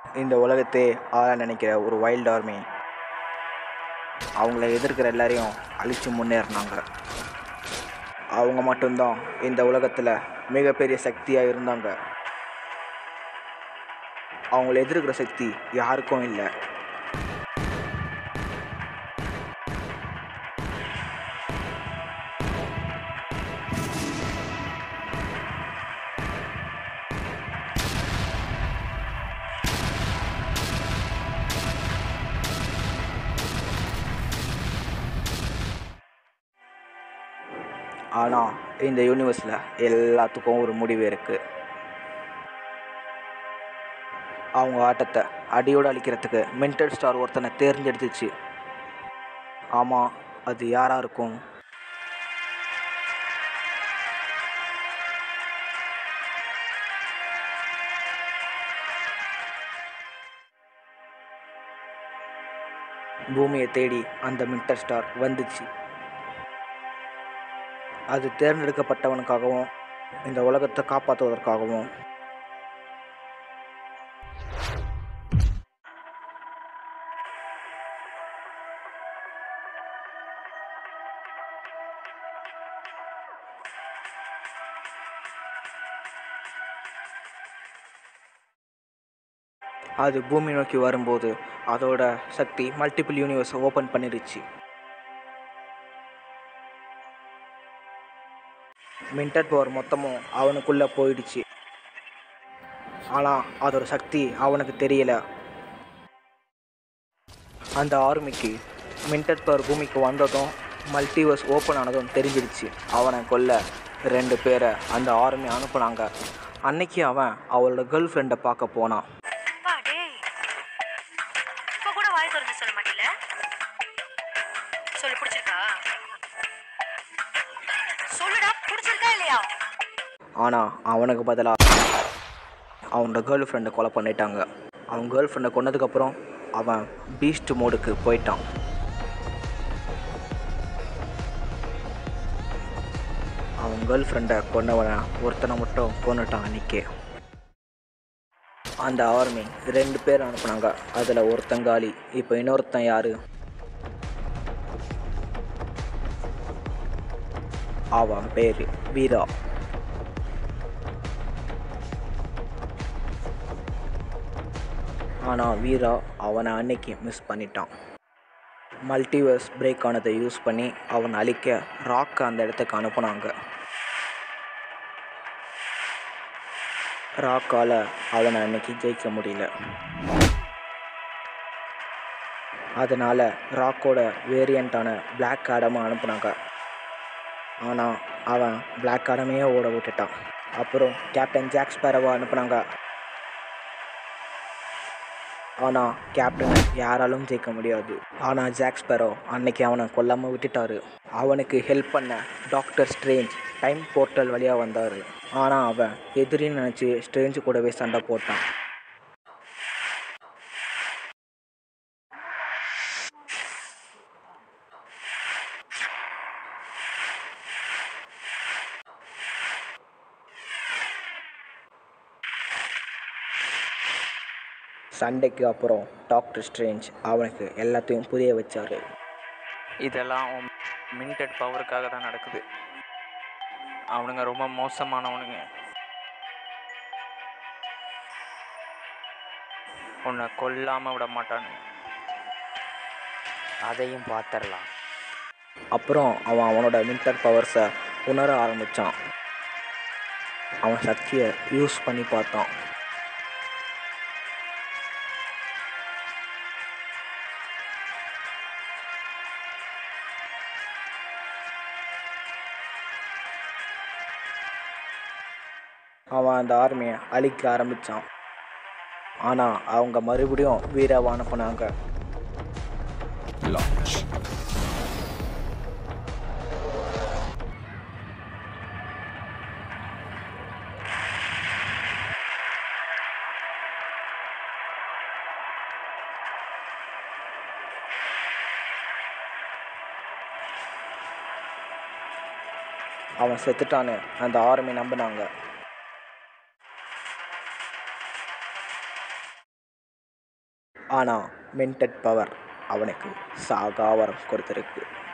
இந்த உலகத்தையே ஆள நினைக்கிற ஒரு வைல்ட் ஆர்மி அவங்கள எதிர்க்கிற எல்லாரையும் அழித்து முன்னேறினாங்க அவங்க மட்டும்தான் இந்த உலகத்தில் மிகப்பெரிய சக்தியாக இருந்தாங்க அவங்கள எதிர்க்கிற சக்தி யாருக்கும் இல்லை ஆனால் இந்த யூனிவர்ஸில் எல்லாத்துக்கும் ஒரு முடிவு இருக்குது அவங்க ஆட்டத்தை அடியோடு அழிக்கிறதுக்கு மென்டல் ஸ்டார் ஒருத்தனை தேர்ந்தெடுத்துச்சு ஆமாம் அது யாராக இருக்கும் பூமியை தேடி அந்த மின்டர் ஸ்டார் வந்துச்சு அது தேர்ந்தெடுக்கப்பட்டவனுக்காகவும் இந்த உலகத்தை காப்பாற்றுவதற்காகவும் அது பூமி நோக்கி வரும்போது அதோட சக்தி மல்டிபிள் யூனிவர்ஸ் ஓப்பன் பண்ணிடுச்சு மின்டர் பவர் மொத்தமும் அவனுக்குள்ளே போயிடுச்சு ஆனால் அதோட சக்தி அவனுக்கு தெரியல அந்த ஆர்மிக்கு மின்டர் பவர் பூமிக்கு வந்ததும் மல்டிவர்ஸ் ஓப்பன் ஆனதும் தெரிஞ்சிடுச்சு அவனை கொல்ல ரெண்டு பேரை அந்த ஆர்மி அனுப்புனாங்க அன்னைக்கு அவன் அவளோட கேர்ள் ஃப்ரெண்டை பார்க்க போனான் அப்பா டேய் இப்போ கூட வாய் திறந்து சொல்ல மாட்டீல சொல்லு பிடிச்சிருக்கா சொல்லுடா பிடிச்சிருக்கா இல்லையா ஆனால் அவனுக்கு பதிலாக அவனோட கேர்ள் ஃப்ரெண்டை கொலை பண்ணிட்டாங்க அவன் கேர்ள் ஃப்ரெண்டை கொன்னதுக்கப்புறம் அவன் பீஸ்ட் மோடுக்கு போயிட்டான் அவன் கேர்ள் ஃப்ரெண்டை கொன்னவனை ஒருத்தனை மட்டும் கொன்னுட்டான் அன்னைக்கே அந்த ஆர்மி ரெண்டு பேர் அனுப்புனாங்க அதில் ஒருத்தன் காலி இப்போ இன்னொருத்தன் யாரு அவன் பேர் வீரா ஆனால் வீரா அவனை அன்னைக்கு மிஸ் பண்ணிட்டான் மல்டிவர்ஸ் பிரேக் ஆனதை யூஸ் பண்ணி அவனை அழிக்க ராக்கை அந்த இடத்துக்கு அனுப்புனாங்க ராக்கால் அவனை அன்னைக்கு ஜெயிக்க முடியல அதனால் ராக்கோட வேரியண்ட்டான பிளாக் ஆடமை அனுப்புனாங்க ஆனால் அவன் பிளாக் ஆடமையே ஓட விட்டுட்டான் அப்புறம் கேப்டன் ஜாக் ஸ்பேரவை அனுப்புனாங்க ஆனால் கேப்டனை யாராலும் ஜெயிக்க முடியாது ஆனால் ஜாக் ஸ்பேரோ அன்னைக்கு அவனை கொல்லாமல் விட்டுட்டாரு அவனுக்கு ஹெல்ப் பண்ண டாக்டர் ஸ்ட்ரேஞ்ச் டைம் போர்ட்டல் வழியாக வந்தார் ஆனால் அவன் எதிரின்னு நினச்சி ஸ்ட்ரேஞ்சு கூடவே சண்டை போட்டான் சண்டைக்கு அப்புறம் டாக்டர் ஸ்ட்ரேஞ்ச் அவனுக்கு எல்லாத்தையும் புரிய வச்சாரு இதெல்லாம் உன் மின்டெட் பவருக்காக தான் நடக்குது அவனுங்க ரொம்ப மோசமானவனுங்க உன்னை கொல்லாமல் விட மாட்டானுங்க அதையும் பார்த்துடலாம் அப்புறம் அவன் அவனோட மின்டர் பவர்ஸை உணர ஆரம்பித்தான் அவன் சக்தியை யூஸ் பண்ணி பார்த்தான் அவன் அந்த ஆர்மியை அழிக்க ஆரம்பித்தான் ஆனால் அவங்க மறுபடியும் வீராவை அனுப்புனாங்க Launch. அவன் செத்துட்டான்னு அந்த ஆர்மி நம்பினாங்க ஆனால் மின்டட் பவர் அவனுக்கு சாகாவரம் கொடுத்துருக்கு